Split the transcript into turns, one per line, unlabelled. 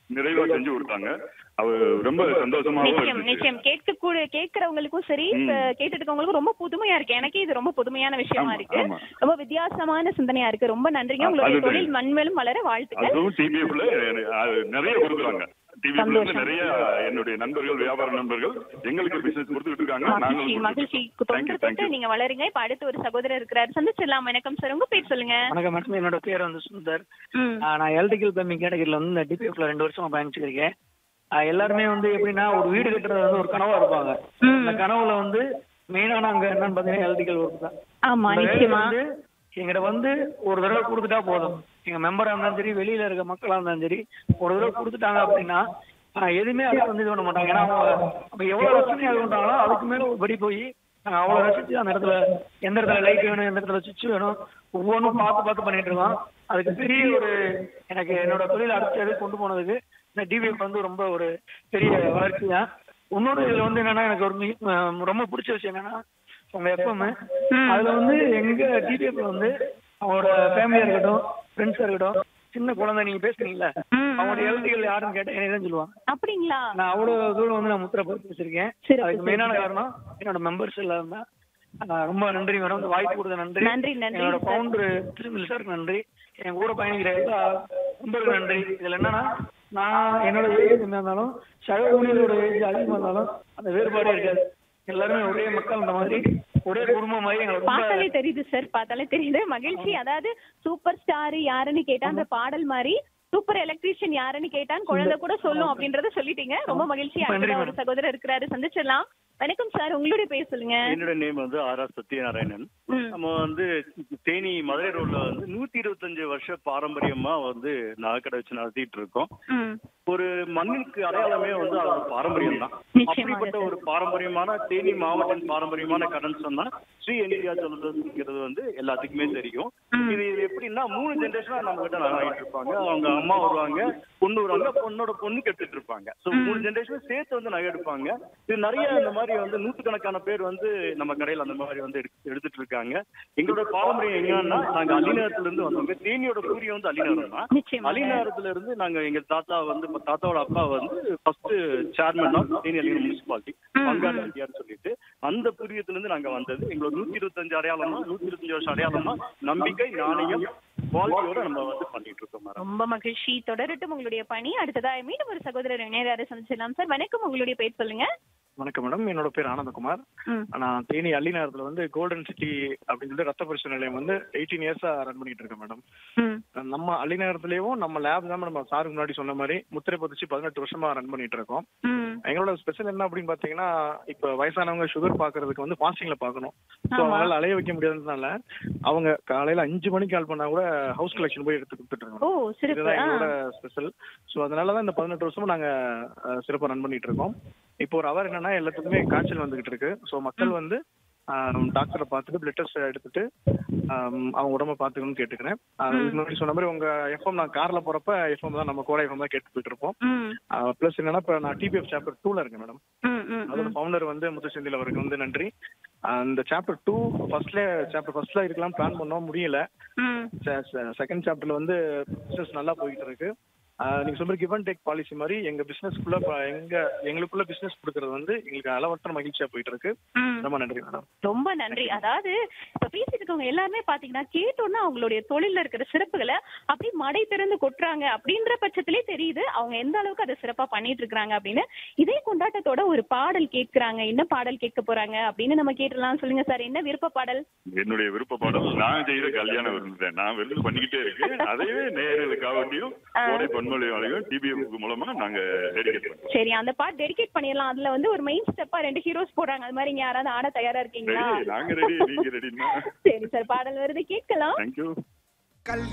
நிறைவா செஞ்சு கொடுத்தாங்க அவர் ரொம்ப சந்தோஷமாவும்
நிச்சயம்
இருந்துச்சு
நிச்சயம் கேட்க கூட கேட்கறவங்களுக்கும் சரி
ம்.
இப்ப கேட்டுட்டு இருக்கவங்களுக்கும் ரொம்ப புதுமையா இருக்கு எனக்கே இது ரொம்ப புதுமையான விஷயமா
ஆமா,
இருக்கு
ஆமா.
ரொம்ப வித்தியாசமான சிந்தனையா இருக்கு ரொம்ப நன்றிங்க
அ-
உங்களுடைய
அதுதான்.
தொழில் மண்மேலும் வளர வாழ்த்துக்கள்
அதுவும் டிபிஎஃப்ல நிறைய கொடுக்குறாங்க டிபிஎஃப்ல இருந்து
சந்தோஷம்.
நிறைய என்னுடைய நண்பர்கள் வியாபார நண்பர்கள் எங்களுக்கு பிசினஸ் கொடுத்துட்டு இருக்காங்க
மகிழ்ச்சி
நாங்களும்
மகிழ்ச்சி தொன்று
தேங்க்யூ
தொட்டு
தேங்க்யூ
நீங்க வளருங்க இப்ப அடுத்து ஒரு சகோதரர் இருக்கிறாரு சந்திச்சிடலாம் வணக்கம் சார் உங்க பேர் சொல்லுங்க
வணக்கம் மேடம் என்னோட பேர் வந்து சுந்தர்
ம்.
ஆஹ் நான் எலக்ட்ரிக்கல் பிளம்பிங் கேட்டகரியில் வந்து இந்த டிபிஎஃப்ல ரெண்டு வருஷமா பயணிச்சிருக்கேன் ஆஹ் எல்லாருமே வந்து எப்படின்னா ஒரு வீடு கட்டுறது வந்து ஒரு கனவா இருப்பாங்க
ம்.
இந்த கனவுல வந்து மெயினான அங்க என்னன்னு பாத்தீங்கன்னா எலக்ட்ரிக்கல் ஒர்க் தான்
ஆமா
இந்த வேலையை
நிச்சயமா
வந்து எங்கிட்ட வந்து ஒரு தடவை கொடுத்துட்டா போதும் எங்க மெம்பரா இருந்தாலும் சரி வெளியில இருக்க மக்களா இருந்தாலும் சரி ஒரு தடவை கொடுத்துட்டாங்க அப்படின்னா ஆஹ் எதுவுமே அதை வந்து இது பண்ண மாட்டாங்க ஏன்னா அவங்க அவங்க எவ்வளவு ரசனையா இது பண்றாங்களோ அதுக்கு மேல ஒரு படி போய் நாங்க அவ்வளவு ரசிச்சு அந்த இடத்துல எந்த இடத்துல லைட் வேணும் எந்த இடத்துல சுவிட்ச் வேணும் ஒவ்வொன்றும் பார்த்து பார்த்து பண்ணிட்டு இருக்கோம் அதுக்கு பெரிய ஒரு எனக்கு என்னோட தொழில் அடுத்த இது கொண்டு போனதுக்கு இந்த டிவிஎஃப் வந்து ரொம்ப ஒரு பெரிய வளர்ச்சி தான் இன்னொரு இதுல வந்து என்னன்னா எனக்கு ஒரு மிக- ஆஹ் ரொம்ப பிடிச்ச விஷயம் என்னன்னா உங்க எப்பவுமே அதுல வந்து எங்க டிடிஎஃப்ல வந்து அவங்களோட ஃபேமிலியா இருக்கட்டும் ஃப்ரெண்ட்ஸா இருக்கட்டும் சின்ன குழந்தை நீங்க பேசுறீங்கல்ல
ம்,
அவங்களோட எழுத்துக்கள் யாருன்னு கேட்டா என்ன தான் சொல்லுவாங்க
அப்படிங்களா
நான் அவ்வளவு தூரம் வந்து நான் முத்திரை பதிச்சு வச்சிருக்கேன்
சிறப்பு,
அதுக்கு மெயினான காரணம் என்னோட மெம்பர்ஸ் எல்லாம் தான் ஆஹ் ரொம்ப நன்றி மேடம் இந்த வாய்ப்பு கொடுத்த நன்றி
நன்றி, நன்றி,
என்னோட
sir.
பவுண்டர் திருமில் சாருக்கு நன்றி என் கூட பயணிக்கிற எல்லா நண்பர்களுக்கு நன்றி இதுல என்னன்னா நான் என்னோட ஏஜ் என்ன இருந்தாலும் சக ஊழியரோட ஏஜ் அதிகமா இருந்தாலும் அந்த வேறுபாடே இருக்காது எல்லாருமே ஒரே மக்கள் இந்த மாதிரி ஒரே குடும்பம் மாதிரி எங்களை ரொம்ப
பார்த்தாலே தெரியுது சார் பார்த்தாலே தெரியுது மகிழ்ச்சி அதாவது சூப்பர் ஸ்டார் யாருன்னு கேட்டா அந்த பாடல் மாதிரி சூப்பர் எலக்ட்ரீஷியன் யாருன்னு கேட்டான் குழந்தை கூட சொல்லும் அப்படின்றத சொல்லிட்டீங்க ரொம்ப மகிழ்ச்சி
நன்றி,
அடுத்த ஒரு
madam.
சகோதரர் இருக்கிறாரு சந்திச்சிடலாம் வணக்கம் சார் உங்களுடைய பேர் சொல்லுங்க
என்னோட நேம் வந்து ஆர் ஆர் சத்யநாராயணன்
ம்.
நம்ம வந்து தேனி மதுரை ரோட்ல வந்து நூத்தி இருபத்தஞ்சு வருஷ பாரம்பரியமா வந்து நகைக்கடை வச்சு நடத்திட்டு இருக்கோம்
ம்.
ஒரு மண்ணுக்கு அடையாளமே வந்து அது பாரம்பரியம் தான்
நிச்சயமாக
அப்படிப்பட்ட
சார்.
ஒரு பாரம்பரியமான தேனி மாவட்டம் பாரம்பரியமான கடன் சொன்னா ஸ்ரீ என்டிஆர் சொல்றதுங்கிறது வந்து எல்லாத்துக்குமே தெரியும்
ம்.
இது இது எப்படின்னா மூணு ஜென்ரேஷனா நம்ம கிட்ட நகை வாங்கிட்டு இருப்பாங்க அவங்க அம்மா வருவாங்க பொண்ணு வருவாங்க பொண்ணோட பொண்ணு கெட்டுட்டு இருப்பாங்க சோ மூணு ஜென்ரேஷன் சேர்த்து வந்து நகை எடுப்பாங்க இது நிறைய இந்த மாதிரி வந்து நூத்துக்கணக்கான பேர் வந்து நம்ம கடையில அந்த மாதிரி வந்து எடுத்து- எடுத்துட்டு இருக்காங்க எங்களோட பாரம்பரியம் எங்கன்னா நாங்க அலிநகரத்துல இருந்து வந்தவங்க தேனியோட பூரியம் வந்து அலிநகரம் தான்
நிச்சயமாக.
அலிநகரத்துல இருந்து நாங்க எங்க தாத்தா வந்து இப்ப தாத்தாவோட அப்பா வந்து first chairman of Theni Alinagar municipality பங்காளி ஐயான்னு சொல்லிட்டு அந்த புரியத்துல இருந்து நாங்க வந்தது எங்களோட நூத்தி இருபத்தஞ்சு அடையாளமா நூத்தி இருபத்தஞ்சு வருஷம் அடையாளமா நம்பிக்கை நாணயம் குவாலிட்டியோட நம்ம வந்து பண்ணிட்டு இருக்கோம் மேடம்
ரொம்ப மகிழ்ச்சி தொடரட்டும் உங்களுடைய பணி அடுத்ததா மீண்டும் ஒரு சகோதரர் இணையராரு சந்திச்சிடலாம் சார் வணக்கம் உங்களுடைய பேர் சொல்லுங்க
வணக்கம் மேடம் என்னோட பேர் ஆனந்தகுமார்
ம்.
நான் தேனி அள்ளி நேரத்துல வந்து கோல்டன் சிட்டி அப்படின்னு சொல்லி ரத்த பரிசு நிலையம் வந்து எயிட்டீன் இயர்ஸா ரன் பண்ணிட்டு இருக்கேன் மேடம்
ம்.
நம்ம அள்ளி நேரத்துலயும் நம்ம லேப் தான் நம்ம சாருக்கு முன்னாடி சொன்ன மாதிரி முத்திரை பதிச்சு பதினெட்டு வருஷமா ரன் பண்ணிட்டு இருக்கோம்
ம்.
எங்களோட ஸ்பெஷல் என்ன அப்படின்னு பாத்தீங்கன்னா இப்ப வயசானவங்க சுகர் பாக்குறதுக்கு வந்து ஃபாஸ்டிங்ல பாக்கணும் ஸோ
ஆமா.
அவங்களால அலைய வைக்க முடியாததுனால அவங்க காலையில அஞ்சு மணிக்கு கால் பண்ணா கூட ஹவுஸ் கலெக்ஷன் போய் எடுத்து கொடுத்துட்டு
ஓ
இருக்கோம்
சிறப்பு
இதுதான்
ஆ.
எங்களோட ஸ்பெஷல் ஸோ அதனாலதான் இந்த பதினெட்டு வருஷமும் நாங்க அஹ், சிறப்பா ரன் பண்ணிட்டு இருக்கோம் இப்போ ஒரு அவர் என்னன்னா எல்லாத்துக்குமே காய்ச்சல் வந்துகிட்டு இருக்கு ஸோ மக்கள் வந்து டாக்டரை பார்த்துட்டு பிளட் டெஸ்ட் எடுத்துட்டு ஆம், அவங்க உடம்ப பார்த்துக்கணும்னு கேட்டுக்கிறேன் ஆஹ், இதுக்கு முன்னாடி சொன்ன மாதிரி உங்க எஃப்எம் நான் கார்ல போறப்ப எஃப்எம் தான் நம்ம கோடை எஃப்எம் தான் கேட்டு போயிட்டு இருப்போம்
ம்.
ப்ளஸ் என்னன்னா இப்போ நான் டிபிஎஃப் சாப்டர் டூல இருக்கேன் மேடம்
ம், ம்,
அதோட
ம்.
ஃபவுண்டர் வந்து முத்துச்செந்தில் அவருக்கு வந்து நன்றி அந்த சாப்டர் டூ ஃபர்ஸ்ட்ல சாப்டர் ஃபர்ஸ்ட்ல இருக்கலாம் பிளான் பண்ணோம் முடியல
ம்.
செகண்ட் சாப்டர்ல வந்து பிசினஸ் நல்லா போயிட்டு இருக்கு ஆஹ் நீங்க சொல்ற கிவ் அண்ட் டேக் பாலிசி மாதிரி எங்க பிசினஸ்க்குள்ள எங்க எங்களுக்குள்ள பிசினஸ் கொடுக்கறது வந்து எங்களுக்கு அளவற்ற மகிழ்ச்சியா போயிட்டு இருக்கு
ம்.
ரொம்ப நன்றி மேடம்
ரொம்ப நன்றி அதாவது இப்ப பேசிட்டு இருக்கவங்க எல்லாருமே பாத்தீங்கன்னா கேட்டோன்னா அவங்களுடைய தொழில்ல இருக்கிற சிறப்புகளை அப்படியே மடை திறந்து கொட்டுறாங்க அப்படின்ற பட்சத்திலே தெரியுது அவங்க எந்த அளவுக்கு அதை சிறப்பா பண்ணிட்டு இருக்காங்க அப்படின்னு இதே கொண்டாட்டத்தோட ஒரு பாடல் கேட்கறாங்க என்ன பாடல் கேட்க போறாங்க அப்படின்னு நம்ம கேட்டுடலாம் சொல்லுங்க சார் என்ன விருப்ப பாடல்
என்னுடைய விருப்ப பாடம் நான் செய்யற கல்யாண விருந்து நான் விருந்து பண்ணிக்கிட்டே இருக்கேன் அதையே நேயர்களுக்காகட்டியும் கோடை பொன்மொழியாலையும் டிபிஎம் மூலமா நாங்க டெடிகேட் பண்றோம்
சரி அந்த பாட்டு டெடிகேட் பண்ணிடலாம் அதுல வந்து ஒரு மெயின் ஸ்டெப்பா ரெண்டு ஹீரோஸ் போடுறாங்க அது மாதிரி இங்க யாராவது ஆட தயாரா இருக்கீங்களா
ரெடி நாங்க ரெடி நீங்க ரெடினா
சரி சார் பாடல் வருது கேட்கலாம்
தேங்க்யூ
கல்யாண